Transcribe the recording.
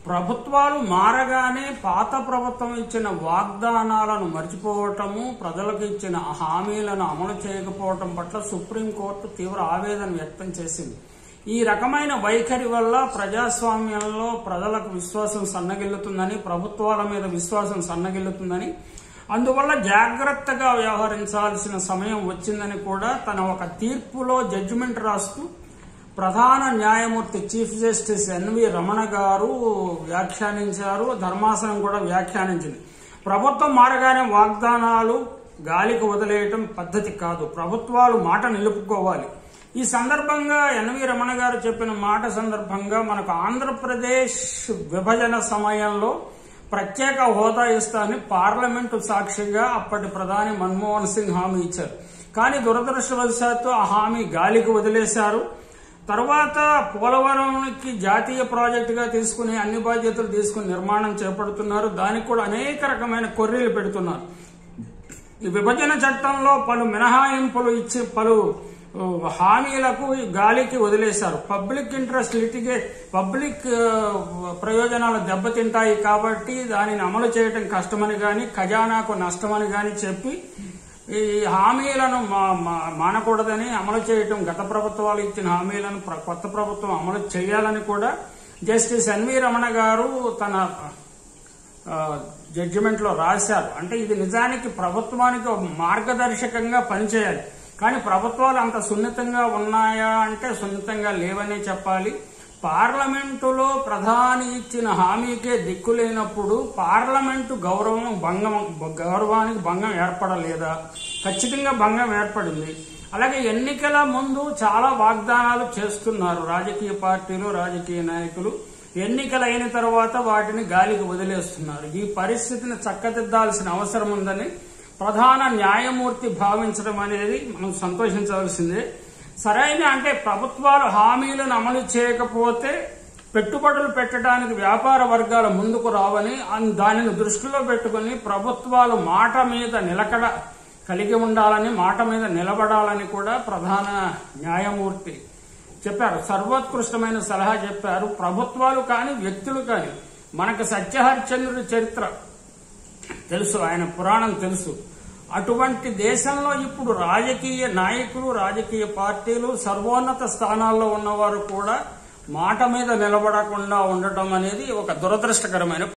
ప్రభుత్వాలు మారగానే పాత ప్రభుత్వం ఇచ్చిన వాగ్దానాలను మర్చిపోవటము ప్రజలకు ఇచ్చిన హామీలను అమలు చేయకపోవటం పట్ల సుప్రీంకోర్టు తీవ్ర ఆవేదన వ్యక్తం చేసింది ఈ రకమైన వైఖరి వల్ల ప్రజాస్వామ్యంలో ప్రజలకు విశ్వాసం సన్నగిల్లుతుందని ప్రభుత్వాల మీద విశ్వాసం సన్నగిల్లుతుందని అందువల్ల జాగ్రత్తగా వ్యవహరించాల్సిన సమయం వచ్చిందని కూడా తన ఒక తీర్పులో జడ్జిమెంట్ రాస్తూ ప్రధాన న్యాయమూర్తి చీఫ్ జస్టిస్ ఎన్వి రమణ గారు వ్యాఖ్యానించారు ధర్మాసనం కూడా వ్యాఖ్యానించింది ప్రభుత్వం మారగానే వాగ్దానాలు గాలికి వదిలేయటం పద్ధతి కాదు ప్రభుత్వాలు మాట నిలుపుకోవాలి ఈ సందర్భంగా ఎన్వి రమణ గారు చెప్పిన మాట సందర్భంగా మనకు ఆంధ్రప్రదేశ్ విభజన సమయంలో ప్రత్యేక హోదా ఇస్తానని పార్లమెంటు సాక్షిగా అప్పటి ప్రధాని మన్మోహన్ సింగ్ హామీ ఇచ్చారు కానీ దురదృష్టవశాత్తు ఆ హామీ గాలికి వదిలేశారు తర్వాత పోలవరంకి జాతీయ ప్రాజెక్టుగా తీసుకుని అన్ని బాధ్యతలు తీసుకుని నిర్మాణం చేపడుతున్నారు దానికి కూడా అనేక రకమైన కొర్రీలు పెడుతున్నారు ఈ విభజన చట్టంలో పలు మినహాయింపులు ఇచ్చి పలు ఆ, హామీలకు ఈ గాలికి వదిలేశారు పబ్లిక్ ఇంట్రెస్ట్ లిటిగే పబ్లిక్ ఆ, ప్రయోజనాలు దెబ్బతింటాయి కాబట్టి దానిని అమలు చేయడం కష్టమని గాని ఖజానాకు నష్టమని గాని చెప్పి ఈ హామీలను మా- మా- మానకూడదని అమలు చేయటం గత ప్రభుత్వాలు ఇచ్చిన హామీలను ప్ర- కొత్త ప్రభుత్వం అమలు చేయాలని కూడా జస్టిస్ ఎన్వి రమణ గారు తన జడ్జిమెంట్ లో రాశారు అంటే ఇది నిజానికి ప్రభుత్వానికి ఒక మార్గదర్శకంగా పనిచేయాలి కానీ ప్రభుత్వాలు అంత సున్నితంగా ఉన్నాయా అంటే సున్నితంగా లేవనే చెప్పాలి పార్లమెంటులో ప్రధాని ఇచ్చిన హామీకే దిక్కు లేనప్పుడు పార్లమెంటు గౌరవం భంగం గౌరవానికి భంగం ఏర్పడలేదా ఖచ్చితంగా భంగం ఏర్పడింది అలాగే ఎన్నికల ముందు చాలా వాగ్దానాలు చేస్తున్నారు రాజకీయ పార్టీలు రాజకీయ నాయకులు ఎన్నికలు అయిన తర్వాత వాటిని గాలికి వదిలేస్తున్నారు ఈ పరిస్థితిని చక్కదిద్దాల్సిన అవసరం ఉందని ప్రధాన న్యాయమూర్తి భావించడం అనేది మనం సంతోషించవలసిందే సరైన అంటే ప్రభుత్వాలు హామీలను అమలు చేయకపోతే పెట్టుబడులు పెట్టడానికి వ్యాపార వర్గాలు ముందుకు రావని అన్- దానిని దృష్టిలో పెట్టుకుని ప్రభుత్వాలు మాట మీద నిలకడ కలిగి ఉండాలని మాట మీద నిలబడాలని కూడా ప్రధాన న్యాయమూర్తి చెప్పారు సర్వోత్కృష్టమైన సలహా చెప్పారు ప్రభుత్వాలు కానీ వ్యక్తులు కానీ మనకు సత్యహరిచంద్రుడి చరిత్ర తెలుసు ఆయన పురాణం తెలుసు అటువంటి దేశంలో ఇప్పుడు రాజకీయ నాయకులు రాజకీయ పార్టీలు సర్వోన్నత స్థానాల్లో ఉన్నవారు కూడా మాట మీద నిలబడకుండా ఉండటం అనేది ఒక దురదృష్టకరమైన